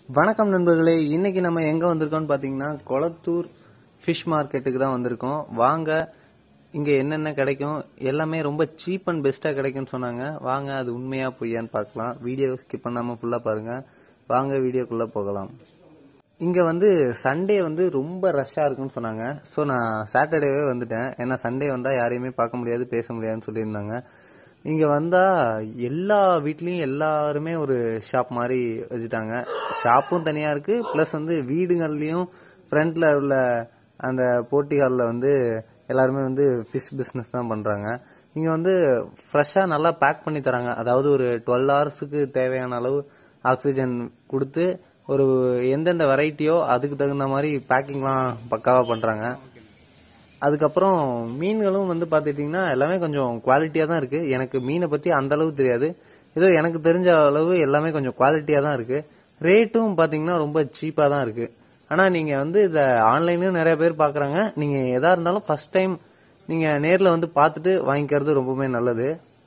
வணக்கம் நண்பர்களே இன்னைக்கு நம்ம எங்க வந்திருக்கோம்னு பாத்தீங்கன்னா கொளத்தூர் ஃபிஷ் மார்க்கெட்டுக்கு தான் வந்திருக்கோம் வாங்க இங்க என்னென்ன கிடைக்கும் எல்லாமே ரொம்ப சீப் அண்ட் பெஸ்டா கிடைக்கும்னு சொன்னாங்க வாங்க அது உண்மையா பொய்யான்னு பார்க்கலாம் வீடியோ ஸ்கிப் பண்ணாம ஃபுல்லா பாருங்க வாங்க வீடியோக்குள்ள போகலாம் இங்க வந்து சண்டே வந்து ரொம்ப ரஷ்ஷா இருக்குன்னு சொன்னாங்க ஸோ நான் சாட்டர்டேவே வந்துட்டேன் ஏன்னா சண்டே வந்தா யாரையுமே பார்க்க முடியாது பேச முடியாதுன்னு சொல்லியிருந்தாங்க இங்க வந்தா எல்லா வீட்லயும் எல்லாருமே ஒரு ஷாப் மாதிரி வச்சுட்டாங்க ஷாப்பும் தனியா இருக்கு ப்ளஸ் வந்து வீடுகள்லயும் ஃப்ரண்ட்ல உள்ள அந்த போட்டி ஹாலில் வந்து எல்லாருமே வந்து ஃபிஷ் பிஸ்னஸ் தான் பண்றாங்க இங்க வந்து ஃப்ரெஷ்ஷா நல்லா பேக் பண்ணி தராங்க அதாவது ஒரு டுவெல் ஹவர்ஸுக்கு தேவையான அளவு ஆக்சிஜன் கொடுத்து ஒரு எந்தெந்த வெரைட்டியோ அதுக்கு தகுந்த மாதிரி பேக்கிங்லாம் பக்காவா பண்றாங்க அதுக்கப்புறம் மீன்களும் வந்து பார்த்துட்டிங்கன்னா எல்லாமே கொஞ்சம் குவாலிட்டியாக தான் இருக்கு எனக்கு மீனை பற்றி அந்த அளவு தெரியாது ஏதோ எனக்கு தெரிஞ்ச அளவு எல்லாமே கொஞ்சம் குவாலிட்டியாக தான் இருக்கு ரேட்டும் பார்த்தீங்கன்னா ரொம்ப சீப்பாக தான் இருக்கு ஆனால் நீங்கள் வந்து இதை ஆன்லைன்லயும் நிறைய பேர் பார்க்குறாங்க நீங்கள் எதா இருந்தாலும் ஃபர்ஸ்ட் டைம் நீங்கள் நேரில் வந்து பார்த்துட்டு வாங்கிக்கிறது ரொம்பவுமே நல்லது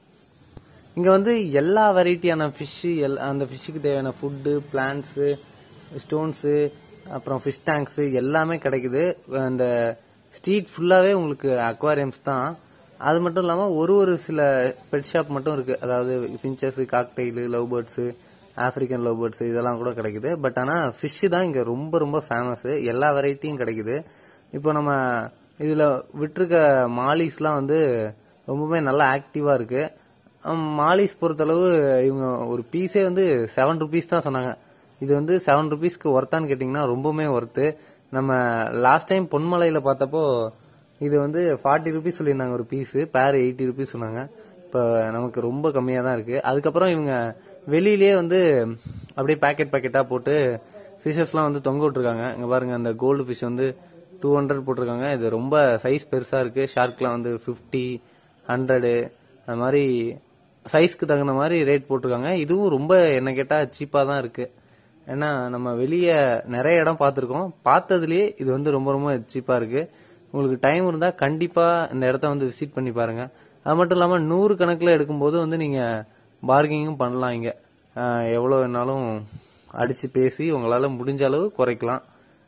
இங்க வந்து எல்லா வெரைட்டியான ஃபிஷ் அந்த ஃபிஷ்ஷுக்கு தேவையான ஃபுட்டு பிளான்ட்ஸு ஸ்டோன்ஸு அப்புறம் ஃபிஷ் டேங்க்ஸ் எல்லாமே கிடைக்குது அந்த ஸ்ட்ரீட் ஃபுல்லாவே உங்களுக்கு அக்வாரியம்ஸ் தான் அது மட்டும் இல்லாம ஒரு ஒரு சில பெட் ஷாப் மட்டும் இருக்கு அதாவது finches cockatiel love birds African love birds இதெல்லாம் கூட கிடைக்குது பட் ஆனா ஃபிஷ் தான் இங்க ரொம்ப ரொம்ப ஃபேமஸ் எல்லா வெரைட்டியும் கிடைக்குது இப்போ நம்ம இதுல விட்டிருக்க மாலிஸ்லாம் வந்து ரொம்பவே நல்லா ஆக்டிவா இருக்கு ஆம், மாலிஸ் பொறுத்தளவு இவங்க ஒரு பீஸே வந்து செவன் ருபீஸ் தான் சொன்னாங்க இது வந்து செவன் ருபீஸ்க்கு ஒர்த்தான்னு கேட்டிங்கன்னா ரொம்பவுமே ஒர்த்து நம்ம லாஸ்ட் டைம் பொன்மலையில பார்த்தப்போ இது வந்து ஃபார்ட்டி ருபீஸ் சொல்லியிருந்தாங்க ஒரு பீஸ் பேர் எயிட்டி ருபீஸ் சொன்னாங்க இப்போ நமக்கு ரொம்ப கம்மியாக தான் இருக்கு அதுக்கப்புறம் இவங்க வெளியிலேயே வந்து அப்படியே பேக்கெட் பேக்கெட்டாக போட்டு ஃபிஷஸ்லாம் வந்து தொங்க விட்டுருக்காங்க இங்க பாருங்க அந்த கோல்டு ஃபிஷ் வந்து டூ ஹண்ட்ரட் போட்டிருக்காங்க இது ரொம்ப சைஸ் பெருசா இருக்கு ஷார்க்லாம் வந்து ஃபிஃப்டி ஹண்ட்ரடு அது மாதிரி சைஸ்க்கு தகுந்த மாதிரி ரேட் போட்டிருக்காங்க இதுவும் ரொம்ப என்ன கேட்டா சீப்பா தான் இருக்கு ஏன்னா நம்ம வெளியே நிறைய இடம் பார்த்துருக்கோம் பார்த்ததுலயே இது வந்து ரொம்ப ரொம்ப சீப்பா இருக்கு உங்களுக்கு டைம் இருந்தா கண்டிப்பா இந்த இடத்த வந்து விசிட் பண்ணி பாருங்க அது மட்டும் இல்லாம நூறு கணக்குல எடுக்கும்போது வந்து நீங்க பார்கிங்கும் பண்ணலாம் இங்க ஆஹ் எவ்வளவு வேணாலும் அடிச்சு பேசி உங்களால முடிஞ்ச அளவு குறைக்கலாம்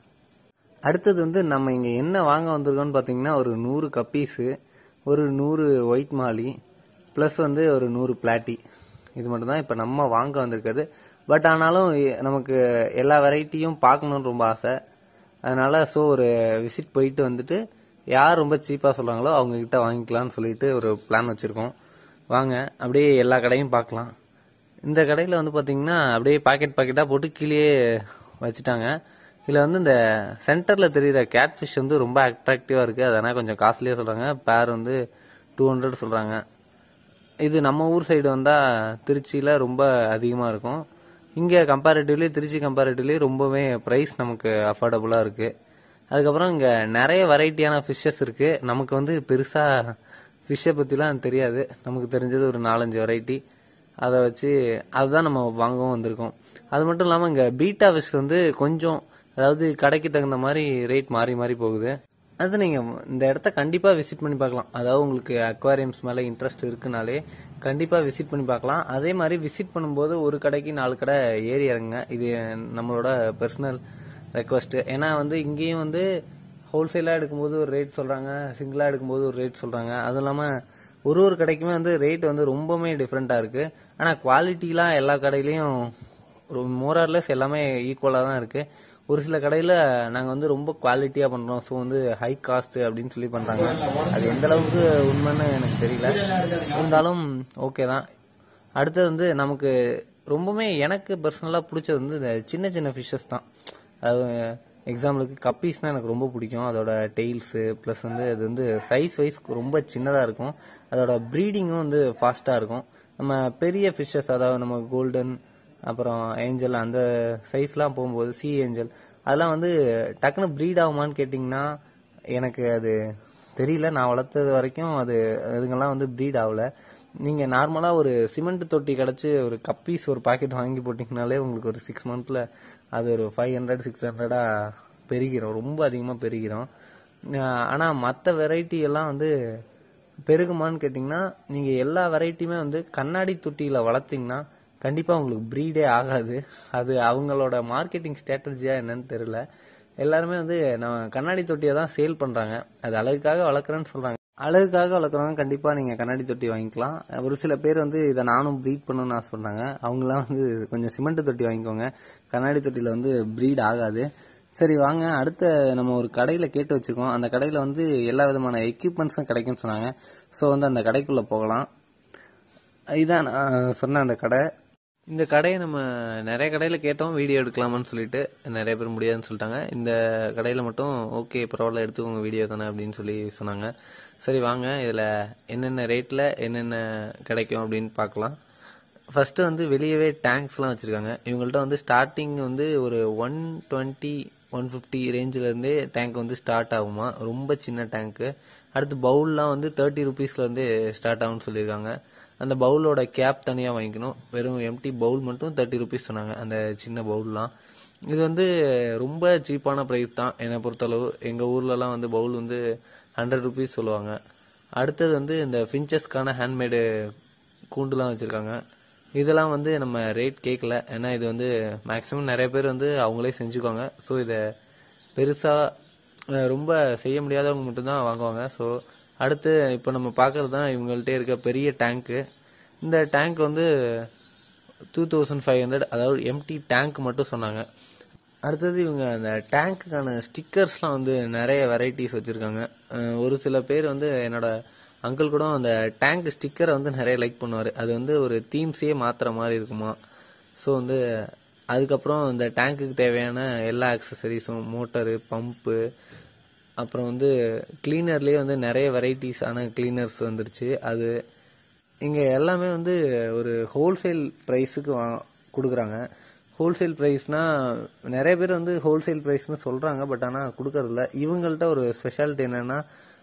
அடுத்தது வந்து நம்ம இங்க என்ன வாங்க வந்திருக்கோம்னு பாத்தீங்கன்னா ஒரு நூறு கப்பீஸு ஒரு நூறு ஒயிட் மாலி ப்ளஸ் வந்து ஒரு நூறு பிளாட்டி இது மட்டும் தான் இப்போ நம்ம வாங்க வந்திருக்கிறது பட் ஆனாலும் எ- நமக்கு எல்லா வெரைட்டியும் பார்க்கணும்னு ரொம்ப ஆசை அதனால ஸோ ஒரு விசிட் போயிட்டு வந்துட்டு யார் ரொம்ப சீப்பாக சொல்றாங்களோ அவங்க கிட்ட வாங்கிக்கலாம்னு சொல்லிட்டு ஒரு பிளான் வச்சிருக்கோம் வாங்க அப்படியே எல்லா கடையும் பார்க்கலாம் இந்த கடையில் வந்து பார்த்தீங்கன்னா அப்படியே பாக்கெட் பாக்கெட்டாக போட்டு கீழே வச்சுட்டாங்க இதில் வந்து இந்த சென்டரில் தெரியுற கேட் ஃபிஷ் வந்து ரொம்ப அட்ராக்டிவாக இருக்குது அதனால் கொஞ்சம் காஸ்ட்லியாக சொல்கிறாங்க பேர் வந்து டூ ஹண்ட்ரட் சொல்கிறாங்க இது நம்ம ஊர் சைடு வந்தால் திருச்சியில் ரொம்ப அதிகமாக இருக்கும் இங்கே கம்பேரிட்டிவ்லி திருச்சி கம்பேரிட்டிவ்லி ரொம்பவே ப்ரைஸ் நமக்கு அஃபோர்டபுளாக இருக்குது அதுக்கப்புறம் இங்கே நிறைய வெரைட்டியான ஃபிஷ்ஷஸ் இருக்குது நமக்கு வந்து பெருசாக ஃபிஷ்ஷை பற்றிலாம் தெரியாது நமக்கு தெரிஞ்சது ஒரு நாலஞ்சு வெரைட்டி அதை வச்சு அதுதான் நம்ம வாங்கவும் வந்திருக்கோம் அது மட்டும் இல்லாமல் இங்கே பீட்டா ஃபிஷ் வந்து கொஞ்சம் அதாவது கடைக்கு தகுந்த மாதிரி ரேட் மாறி மாறி போகுது அது நீங்க இந்த இடத்த கண்டிப்பா விசிட் பண்ணி பார்க்கலாம் அதாவது உங்களுக்கு அக்வாரியம்ஸ் மேல இன்ட்ரெஸ்ட் இருக்குனாலே கண்டிப்பா விசிட் பண்ணி பார்க்கலாம் அதே மாதிரி விசிட் பண்ணும்போது ஒரு கடைக்கு நாலு கடை ஏறி இறங்குங்க இது நம்மளோட பர்சனல் ரெக்வஸ்ட் ஏன்னா வந்து இங்கேயும் வந்து ஹோல்சேலா எடுக்கும்போது ஒரு ரேட் சொல்றாங்க சிங்கிளா எடுக்கும்போது ஒரு ரேட் சொல்றாங்க அதுவும் இல்லாம ஒரு ஒரு கடைக்குமே வந்து ரேட் வந்து ரொம்பவுமே டிஃப்ரெண்டா இருக்கு ஆனா குவாலிட்டிலாம் எல்லா கடையிலயும் மோரார்லெஸ் எல்லாமே ஈக்குவலா தான் இருக்கு ஒரு சில கடையில நாங்க வந்து ரொம்ப குவாலிட்டியா பண்றோம் ஸோ வந்து ஹை காஸ்ட் அப்படின்னு சொல்லி பண்றாங்க அது எந்த அளவுக்கு உண்மைன்னு எனக்கு தெரியல இருந்தாலும் ஓகே தான் அடுத்தது வந்து நமக்கு ரொம்பவுமே எனக்கு பர்சனலா பிடிச்சது வந்து இந்த சின்ன சின்ன ஃபிஷ்ஷஸ் தான் அது எக்ஸாம்பிளுக்கு கப்பீஸ்னா எனக்கு ரொம்ப பிடிக்கும் அதோட டெய்ல்ஸு ப்ளஸ் வந்து அது வந்து சைஸ் வைஸ் ரொம்ப சின்னதாக இருக்கும் அதோட ப்ரீடிங்கும் வந்து ஃபாஸ்ட்டாக இருக்கும் நம்ம பெரிய ஃபிஷ்ஷஸ் அதாவது நம்ம கோல்டன் அப்புறம் ஏஞ்சல் அந்த சைஸ்லாம் போகும்போது சி ஏஞ்சல் அதெல்லாம் வந்து டக்குன்னு ப்ரீட் ஆகுமான்னு கேட்டிங்கன்னா எனக்கு அது தெரியல நான் வளர்த்தது வரைக்கும் அது அதுங்கெல்லாம் வந்து ப்ரீட் ஆகல நீங்க நார்மலா ஒரு சிமெண்ட் தொட்டி கிடைச்சு ஒரு கப்பீஸ் ஒரு பாக்கெட் வாங்கி போட்டீங்கனாலே உங்களுக்கு ஒரு சிக்ஸ் மந்த்ல அது ஒரு ஃபைவ் ஹண்ட்ரட் சிக்ஸ் ஹண்ட்ரடா பெருகிரும் ரொம்ப அதிகமா பெருகிரும் ஆஹ் ஆனா மற்ற வெரைட்டி எல்லாம் வந்து பெருகுமான்னு கேட்டிங்கன்னா நீங்க எல்லா வெரைட்டியுமே வந்து கண்ணாடி தொட்டியில வளர்த்தீங்கன்னா கண்டிப்பாக உங்களுக்கு ப்ரீடே ஆகாது அது அவங்களோட மார்க்கெட்டிங் ஸ்ட்ராட்டஜியாக என்னன்னு தெரியல எல்லாருமே வந்து நம்ம கண்ணாடி தொட்டியை தான் சேல் பண்ணுறாங்க அது அழகுக்காக வளர்க்குறேன்னு சொல்கிறாங்க அழகுக்காக வளர்க்குறவங்க கண்டிப்பாக நீங்கள் கண்ணாடி தொட்டி வாங்கிக்கலாம் ஒரு சில பேர் வந்து இதை நானும் ப்ரீட் பண்ணணும்னு ஆசைப்படுறாங்க அவங்களாம் வந்து கொஞ்சம் சிமெண்ட் தொட்டி வாங்கிக்கோங்க கண்ணாடி தொட்டியில் வந்து ப்ரீட் ஆகாது சரி வாங்க அடுத்த நம்ம ஒரு கடையில் கேட்டு வச்சிருக்கோம் அந்த கடையில் வந்து எல்லா விதமான எக்யூப்மெண்ட்ஸும் கிடைக்கும்னு சொன்னாங்க ஸோ வந்து அந்த கடைக்குள்ளே போகலாம் இதான் நான் சொன்ன அந்த கடை இந்த கடையை நம்ம நிறைய கடையில் கேட்டோம் வீடியோ எடுக்கலாமான்னு சொல்லிட்டு நிறைய பேர் முடியாதுன்னு சொல்லிட்டாங்க இந்த கடையில் மட்டும் ஓகே பரவாயில்ல எடுத்துக்கோங்க வீடியோ தானே அப்படின்னு சொல்லி சொன்னாங்க சரி வாங்க இதில் என்னென்ன ரேட்டில் என்னென்ன கிடைக்கும் அப்படின்னு பார்க்கலாம் ஃபர்ஸ்ட் வந்து வெளியவே டேங்க்ஸ்லாம் வச்சுருக்காங்க இவங்கள்ட்ட வந்து ஸ்டார்டிங் வந்து ஒரு ஒன் டுவெண்ட்டி ஒன் ஃபிஃப்டி ரேஞ்சிலேருந்தே டேங்க் வந்து ஸ்டார்ட் ஆகுமா ரொம்ப சின்ன டேங்க்கு அடுத்து பவுல்லாம் வந்து தேர்ட்டி ருபீஸ்லேருந்தே ஸ்டார்ட் ஆகும்னு சொல்லியிருக்காங்க அந்த பவுலோட கேப் தனியாக வாங்கிக்கணும் வெறும் எம்டி பவுல் மட்டும் தேர்ட்டி ருபீஸ் சொன்னாங்க அந்த சின்ன பவுல்லாம் இது வந்து ரொம்ப சீப்பான ப்ரைஸ் தான் என்னை பொறுத்தளவு எங்கள் ஊர்லலாம் வந்து பவுல் வந்து ஹண்ட்ரட் ருபீஸ் சொல்லுவாங்க அடுத்தது வந்து இந்த ஃபின்ச்சஸ்க்கான ஹேண்ட்மேடு கூண்டுலாம் வச்சுருக்காங்க இதெல்லாம் வந்து நம்ம ரேட் கேட்கல ஏன்னா இது வந்து மேக்ஸிமம் நிறைய பேர் வந்து அவங்களே செஞ்சுக்குவாங்க ஸோ இதை பெருசாக ரொம்ப செய்ய முடியாதவங்க மட்டும்தான் வாங்குவாங்க ஸோ அடுத்து இப்போ நம்ம பார்க்கறது தான் இவங்கள்ட்ட இருக்க பெரிய டேங்க்கு இந்த டேங்க் வந்து டூ தௌசண்ட் ஃபைவ் ஹண்ட்ரட் அதாவது எம்டி டேங்க் மட்டும் சொன்னாங்க அடுத்தது இவங்க அந்த டேங்க்குக்கான ஸ்டிக்கர்ஸ்லாம் வந்து நிறைய வெரைட்டிஸ் வச்சுருக்காங்க ஒரு சில பேர் வந்து என்னோட அங்கிள் கூட அந்த டேங்க் ஸ்டிக்கரை வந்து நிறைய லைக் பண்ணுவார் அது வந்து ஒரு தீம்ஸே மாற்றுற மாதிரி இருக்குமா ஸோ வந்து அதுக்கப்புறம் இந்த டேங்க்குக்கு தேவையான எல்லா அக்சசரிஸும் மோட்டரு பம்பு அப்புறம் வந்து கிளீனர்லேயே வந்து நிறைய வெரைட்டிஸான கிளீனர்ஸ் வந்துருச்சு அது இங்கே எல்லாமே வந்து ஒரு ஹோல்சேல் ப்ரைஸுக்கு வா கொடுக்குறாங்க ஹோல்சேல் ப்ரைஸ்னால் நிறைய பேர் வந்து ஹோல்சேல் ப்ரைஸ்னு சொல்கிறாங்க பட் ஆனால் கொடுக்கறதில்ல இவங்கள்ட்ட ஒரு ஸ்பெஷாலிட்டி என்னென்னா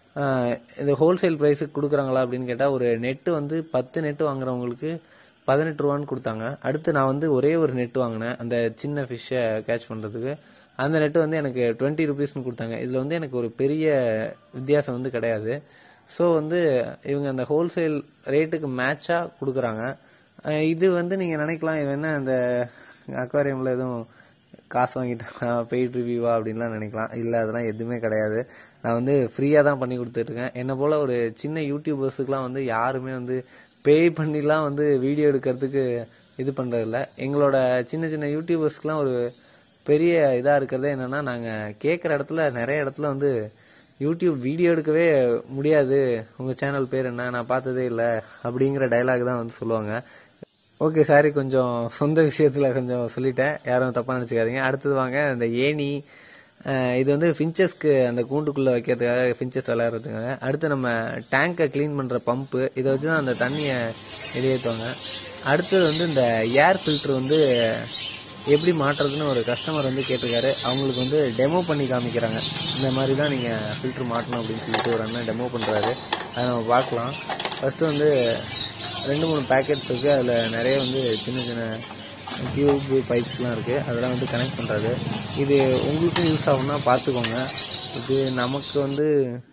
இது ஹோல்சேல் ப்ரைஸுக்கு கொடுக்குறாங்களா அப்படின்னு கேட்டால் ஒரு நெட்டு வந்து பத்து நெட்டு வாங்குறவங்களுக்கு பதினெட்டு ரூபான்னு கொடுத்தாங்க அடுத்து நான் வந்து ஒரே ஒரு நெட் வாங்கினேன் அந்த சின்ன ஃபிஷ்ஷை கேட்ச் பண்ணுறதுக்கு அந்த நெட்டு வந்து எனக்கு டுவெண்ட்டி ருபீஸ்னு கொடுத்தாங்க இதில் வந்து எனக்கு ஒரு பெரிய வித்தியாசம் வந்து கிடையாது ஸோ வந்து இவங்க அந்த ஹோல்சேல் ரேட்டுக்கு மேட்சாக கொடுக்குறாங்க இது வந்து நீங்கள் நினைக்கலாம் இது என்ன அந்த அக்வாரியமில் எதுவும் காசு வாங்கிட்டு பெய்ட் ரிவ்யூவா அப்படின்லாம் நினைக்கலாம் இல்லை அதெல்லாம் எதுவுமே கிடையாது நான் வந்து ஃப்ரீயாக தான் பண்ணி கொடுத்துட்ருக்கேன் என்னை போல் ஒரு சின்ன யூடியூபர்ஸுக்குலாம் வந்து யாருமே வந்து பே பண்ணிலாம் வந்து வீடியோ எடுக்கிறதுக்கு இது பண்ணுறதில்ல எங்களோட சின்ன சின்ன யூடியூபர்ஸ்க்குலாம் ஒரு பெரிய இதாக இருக்கிறதே என்னென்னா நாங்கள் கேட்குற இடத்துல நிறைய இடத்துல வந்து யூடியூப் வீடியோ எடுக்கவே முடியாது உங்கள் சேனல் பேர் என்ன நான் பார்த்ததே இல்லை அப்படிங்கிற டைலாக் தான் வந்து சொல்லுவாங்க ஓகே சாரி கொஞ்சம் சொந்த விஷயத்தில் கொஞ்சம் சொல்லிட்டேன் யாரும் தப்பாக நினச்சிக்காதீங்க அடுத்தது வாங்க இந்த ஏணி இது வந்து ஃபின்ச்சஸ்க்கு அந்த கூண்டுக்குள்ளே வைக்கிறதுக்காக ஃபின்ச்சஸ் விளையாடுறதுக்காக அடுத்து நம்ம டேங்கை க்ளீன் பண்ணுற பம்பு இதை வச்சு தான் அந்த தண்ணியை வெளியேற்றுவாங்க அடுத்தது வந்து இந்த ஏர் ஃபில்ட்ரு வந்து எப்படி மாட்டுறதுன்னு ஒரு கஸ்டமர் வந்து கேட்டிருக்காரு அவங்களுக்கு வந்து டெமோ பண்ணி காமிக்கிறாங்க இந்த மாதிரி தான் நீங்கள் ஃபில்ட்ரு மாட்டணும் அப்படின்னு சொல்லிட்டு ஒரு அண்ணன் டெமோ பண்ணுறாரு அதை நம்ம பார்க்கலாம் ஃபஸ்ட்டு வந்து ரெண்டு மூணு பேக்கெட்ஸ் இருக்குது அதில் நிறைய வந்து சின்ன சின்ன டியூப்பு பைப்ஸ்லாம் இருக்குது அதெல்லாம் வந்து கனெக்ட் பண்ணுறாரு இது உங்களுக்கும் யூஸ் ஆகும்னா பார்த்துக்கோங்க இது நமக்கு வந்து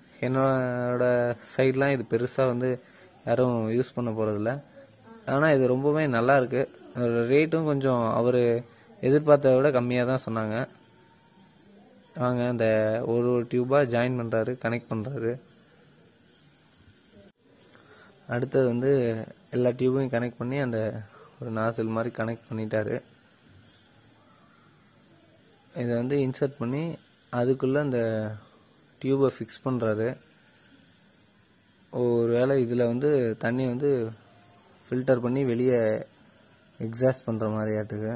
என்னோட சைட்லாம் இது பெருசாக வந்து யாரும் யூஸ் பண்ண போகிறதில்ல ஆனால் இது ரொம்பவே நல்லா இருக்குது ரேட்டும் கொஞ்சம் அவர் எதிர்பார்த்ததை விட கம்மியாக தான் சொன்னாங்க வாங்க இந்த ஒரு ஒரு டியூபாக ஜாயின் பண்ணுறாரு கனெக்ட் பண்ணுறாரு அடுத்தது வந்து எல்லா டியூபையும் கனெக்ட் பண்ணி அந்த ஒரு நாசில் மாதிரி கனெக்ட் பண்ணிட்டாரு இதை வந்து இன்சர்ட் பண்ணி அதுக்குள்ளே அந்த டியூபை ஃபிக்ஸ் பண்ணுறாரு ஒரு வேளை இதில் வந்து தண்ணி வந்து ஃபில்டர் பண்ணி வெளியே எக்ஸாஸ்ட் பண்ணுற மாதிரியாட்டுக்கு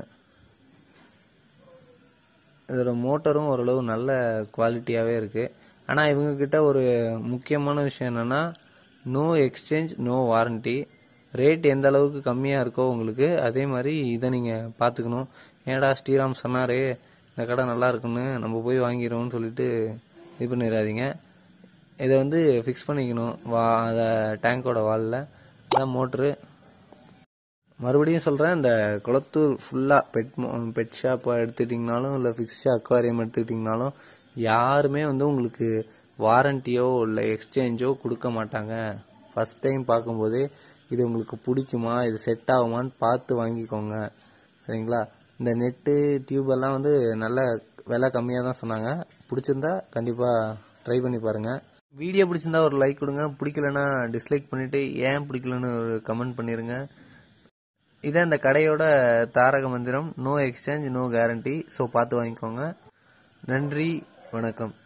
இதோட மோட்டரும் ஓரளவு நல்ல குவாலிட்டியாகவே இருக்குது ஆனால் இவங்கக்கிட்ட ஒரு முக்கியமான விஷயம் என்னென்னா no exchange no warranty rate எந்த அளவுக்கு கம்மியாக இருக்கோ உங்களுக்கு அதே மாதிரி இதை நீங்கள் பார்த்துக்கணும் ஏடா ஸ்ரீராம் சொன்னாரே இந்த கடை நல்லா இருக்குன்னு நம்ம போய் வாங்கிடுவோம்னு சொல்லிட்டு இது பண்ணிடாதீங்க இதை வந்து ஃபிக்ஸ் பண்ணிக்கணும் வா அதை டேங்கோட வாலில் அதான் மோட்ரு மறுபடியும் சொல்கிறேன் இந்த குளத்தூர் ஃபுல்லாக பெட் பெட் ஷாப்பாக எடுத்துக்கிட்டிங்கனாலும் இல்லை ஃபிக்ஸ் அக்வாரியம் எடுத்துக்கிட்டிங்கனாலும் யாருமே வந்து உங்களுக்கு வாரண்டியோ இல்லை எக்ஸ்சேஞ்சோ கொடுக்க மாட்டாங்க ஃபஸ்ட் டைம் பார்க்கும்போதே இது உங்களுக்கு பிடிக்குமா இது செட் ஆகுமான்னு பார்த்து வாங்கிக்கோங்க சரிங்களா இந்த நெட்டு டியூப் எல்லாம் வந்து நல்ல விலை கம்மியாக தான் சொன்னாங்க பிடிச்சிருந்தா கண்டிப்பாக ட்ரை பண்ணி பாருங்கள் வீடியோ பிடிச்சிருந்தா ஒரு லைக் கொடுங்க பிடிக்கலனா டிஸ்லைக் பண்ணிவிட்டு ஏன் பிடிக்கலன்னு ஒரு கமெண்ட் பண்ணிடுங்க இதான் இந்த கடையோட தாரக மந்திரம் no exchange no guarantee so பார்த்து வாங்கிக்கோங்க நன்றி வணக்கம்